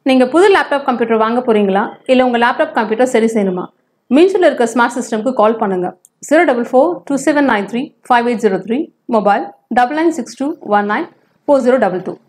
நீங்கள் புது laptop computer வாங்க போகிறீங்களா இல்லை உங்கள் லேப்டாப் கம்ப்யூட்டர் சரி செய்யணுமா மீன்ஸில் இருக்க ஸ்மார்ட் சிஸ்டம்க்கு கால் பண்ணுங்கள் zero double four two seven nine three five eight zero three mobile double nine six two one nine four zero double two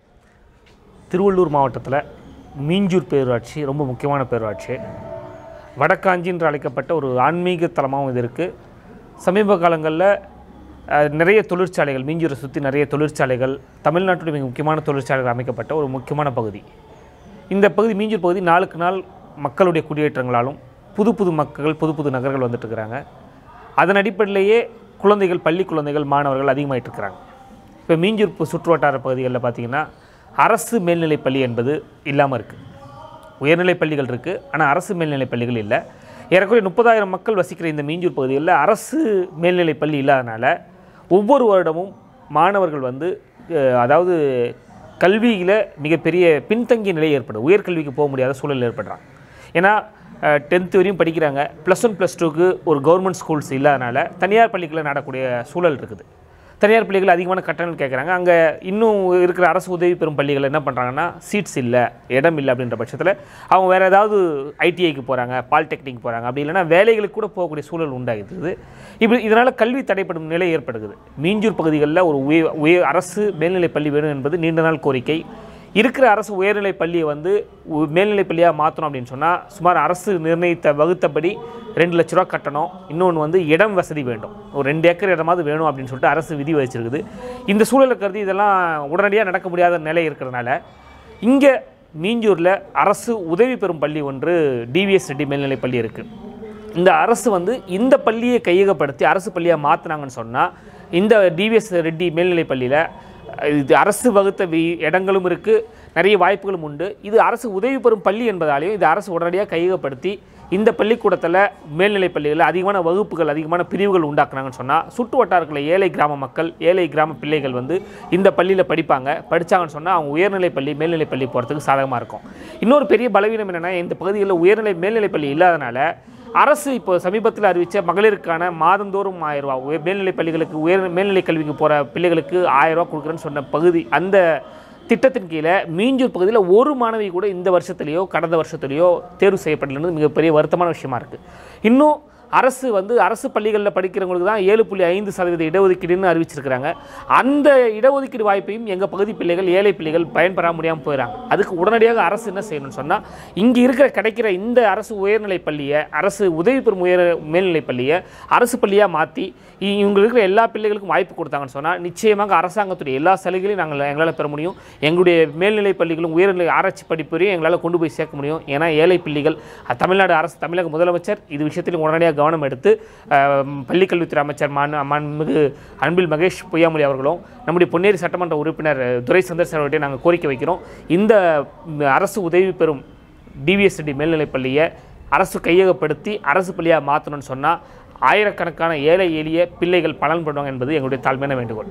Tiruvallur மாவட்டத்தில் மீஞ்சூர் பேரூராட்சி ரொம்ப முக்கியமான பேரூராட்சி வடக்காஞ்சி என்று அழைக்கப்பட்ட ஒரு ஆன்மீக தலமாகவும் இது இருக்குது சமீப காலங்களில் அஹ், நிறைய தொழிற்சாலைகள் மீஞ்சூரை சுற்றி நிறைய தொழிற்சாலைகள் தமிழ்நாட்டுடைய மிக முக்கியமான தொழிற்சாலைகள் அமைக்கப்பட்ட ஒரு முக்கியமான பகுதி இந்த பகுதி மீஞ்சூர் பகுதி நாளுக்கு நாள் மக்களுடைய குடியேற்றங்களாலும் புது புது மக்கள் புது புது நகர்கள் வந்துட்டு இருக்கிறாங்க அதன் அடிப்படையிலேயே குழந்தைகள் பள்ளி குழந்தைகள் மாணவர்கள் அதிகமாயிட்டு இருக்கிறாங்க இப்போ மீஞ்சூர் பு- சுற்றுவட்டார பகுதிகளில் பார்த்தீங்கன்னா அரசு மேல்நிலைப் பள்ளி என்பது இல்லாமல் இருக்குது உயர்நிலைப் பள்ளிகள் இருக்குது ஆனால் அரசு மேல்நிலைப் பள்ளிகள் இல்லை ஏறக்குறைய முப்பதாயிரம் மக்கள் வசிக்கிற இந்த மீஞ்சூர் பகுதிகளில் அரசு மேல்நிலைப் பள்ளி இல்லாதனால ஒவ்வொரு வருடமும் மாணவர்கள் வந்து அஹ், அதாவது கல்வியில் மிகப்பெரிய பின்தங்கிய நிலை ஏற்படும் உயர்கல்விக்கு போக முடியாத சூழல் ஏற்படுறாங்க ஏன்னா டென்த்து வரையும் படிக்கிறாங்க ப்ளஸ் ஒன் ப்ளஸ் டூக்கு ஒரு கவர்மெண்ட் ஸ்கூல்ஸ் இல்லாதனால தனியார் பள்ளிகளில் நடக்கூடிய சூழல் இருக்குது தனியார் பள்ளிகள் அதிகமான கட்டணம் கேட்குறாங்க அங்கே இன்னும் இருக்கிற அரசு உதவி பெறும் பள்ளிகள் என்ன பண்ணுறாங்கன்னா சீட்ஸ் இல்லை இடம் இல்லை அப்படின்ற பட்சத்தில் அவங்க வேறு ஏதாவது ஐடிஐக்கு போகிறாங்க பாலிடெக்னிக் போகிறாங்க அப்படி இல்லைன்னா வேலைகளுக்கு கூட போகக்கூடிய சூழல் உண்டாகிடுது இப்படி இதனால் கல்வி தடைப்படும் நிலை ஏற்படுகிறது மீஞ்சூர் பகுதிகளில் ஒரு உயர் உயர் அரசு மேல்நிலைப் பள்ளி வேணும் என்பது நீண்ட நாள் கோரிக்கை இருக்கிற அரசு உயர்நிலைப் பள்ளியை வந்து உ- மேல்நிலைப் பள்ளியாக மாற்றணும் அப்படின்னு சொன்னால் சுமார் அரசு நிர்ணயித்த வகுத்தபடி ரெண்டு லட்ச ரூபா கட்டணும் இன்னொன்று வந்து இடம் வசதி வேண்டும் ஒரு ரெண்டு ஏக்கர் இடமாவது வேணும் அப்படின்னு சொல்லிட்டு அரசு விதி வச்சிருக்குது இந்த சூழலை கருதி இதெல்லாம் உடனடியாக நடக்க முடியாத நிலை இருக்கிறதுனால இங்கே மீஞ்சூரில் அரசு உதவி பெறும் பள்ளி ஒன்று டிவிஎஸ் ரெட்டி மேல்நிலைப் பள்ளி இருக்குது இந்த அரசு வந்து இந்த பள்ளியை கையகப்படுத்தி அரசு பள்ளியாக மாற்றினாங்கன்னு சொன்னால் இந்த டிவிஎஸ் ரெட்டி மேல்நிலைப் பள்ளியில் இது அரசு வகுத்த வி இடங்களும் இருக்குது நிறைய வாய்ப்புகளும் உண்டு இது அரசு உதவி பெறும் பள்ளி என்பதாலையும் இது அரசு உடனடியாக கையகப்படுத்தி இந்த பள்ளிக்கூடத்தில் மேல்நிலைப் பள்ளிகளில் அதிகமான வகுப்புகள் அதிகமான பிரிவுகள் உண்டாக்குனாங்கன்னு சொன்னால் சுற்று வட்டாரத்தில் ஏழை கிராம மக்கள் ஏழை கிராம பிள்ளைகள் வந்து இந்த பள்ளியில் படிப்பாங்க படித்தாங்கன்னு சொன்னால் அவங்க உயர்நிலைப் பள்ளி மேல்நிலைப் பள்ளி போகிறதுக்கு சாதகமாக இருக்கும் இன்னொரு பெரிய பலவீனம் என்னென்னா இந்த பகுதிகளில் உயர்நிலை மேல்நிலைப் பள்ளி இல்லாதனால அரசு இப்போ சமீபத்தில் அறிவித்த மகளிருக்கான மாதந்தோறும் ஆயிரம் ரூபா உயர் மேல்நிலைப் பள்ளிகளுக்கு உயர் மேல்நிலைக் கல்விக்கு போகிற பிள்ளைகளுக்கு ஆயிரம் ரூபா கொடுக்குறேன்னு சொன்ன பகுதி அந்த திட்டத்தின் கீழே மீஞ்சூர் பகுதியில் ஒரு மாணவி கூட இந்த வருஷத்துலேயோ கடந்த வருஷத்துலேயோ தேர்வு செய்யப்படலைன்னு மிகப்பெரிய வருத்தமான விஷயமா இருக்குது இன்னும் அரசு வந்து அரசு பள்ளிகளில் படிக்கிறவங்களுக்கு தான் ஏழு புள்ளி ஐந்து சதவீத இடஒதுக்கீடுன்னு அறிவிச்சிருக்கிறாங்க அந்த இடஒதுக்கீடு வாய்ப்பையும் எங்கள் பகுதி பிள்ளைகள் ஏழை பிள்ளைகள் பயன்பெற முடியாமல் போயிடறாங்க அதுக்கு உடனடியாக அரசு என்ன செய்யணும்னு சொன்னால் இங்கே இருக்கிற கிடைக்கிற இந்த அரசு உயர்நிலைப் பள்ளியை அரசு உதவி பெறும் உயர் மேல்நிலைப் பள்ளியை அரசு பள்ளியாக மாற்றி இவங்க இருக்கிற எல்லா பிள்ளைகளுக்கும் வாய்ப்பு கொடுத்தாங்கன்னு சொன்னால் நிச்சயமாக அரசாங்கத்துடைய எல்லா சலுகைகளையும் நாங்கள் எங்களால் பெற முடியும் எங்களுடைய மேல்நிலைப் பள்ளிகளும் உயர்நிலை ஆராய்ச்சி படிப்பையும் எங்களால் கொண்டு போய் சேர்க்க முடியும் ஏன்னா ஏழை பிள்ளைகள் அஹ், தமிழ்நாடு அரசு தமிழக முதலமைச்சர் இது விஷயத்தில் உடனடியாக கவனம் எடுத்து அஹ், பள்ளிக்கல்வித்துறை அமைச்சர் மான் மாண்புமிகு அன்பில் மகேஷ் பொய்யாமொழி அவர்களும் நம்முடைய பொன்னேரி சட்டமன்ற உறுப்பினர் அஹ், துரை சந்தர்சன் அவர்கிட்ட நாங்கள் கோரிக்கை வைக்கிறோம் இந்த ம், அரசு உதவி பெறும் டிவிஎஸ்டி மேல்நிலைப் பள்ளியை அரசு கையகப்படுத்தி அரசு பள்ளியாக மாற்றணும்னு சொன்னால் ஆயிரக்கணக்கான ஏழை எளிய பிள்ளைகள் பலன்படுவாங்க என்பது எங்களுடைய தாழ்மையான வேண்டுகோள்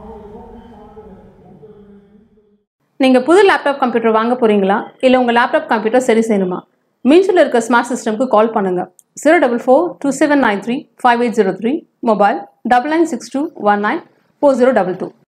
நீங்கள் புது லேப்டாப் கம்ப்யூட்டர் வாங்க போகிறீங்களா இல்லை உங்கள் லேப்டாப் கம்ப்யூட்டர் சரி செய்யணுமா மீன்ஸில் இருக்க ஸ்மார்ட் சிஸ்டம்க்கு கால் பண்ணுங்கள் zero double four two seven nine three five eight zero three mobile double nine six two one nine four zero double two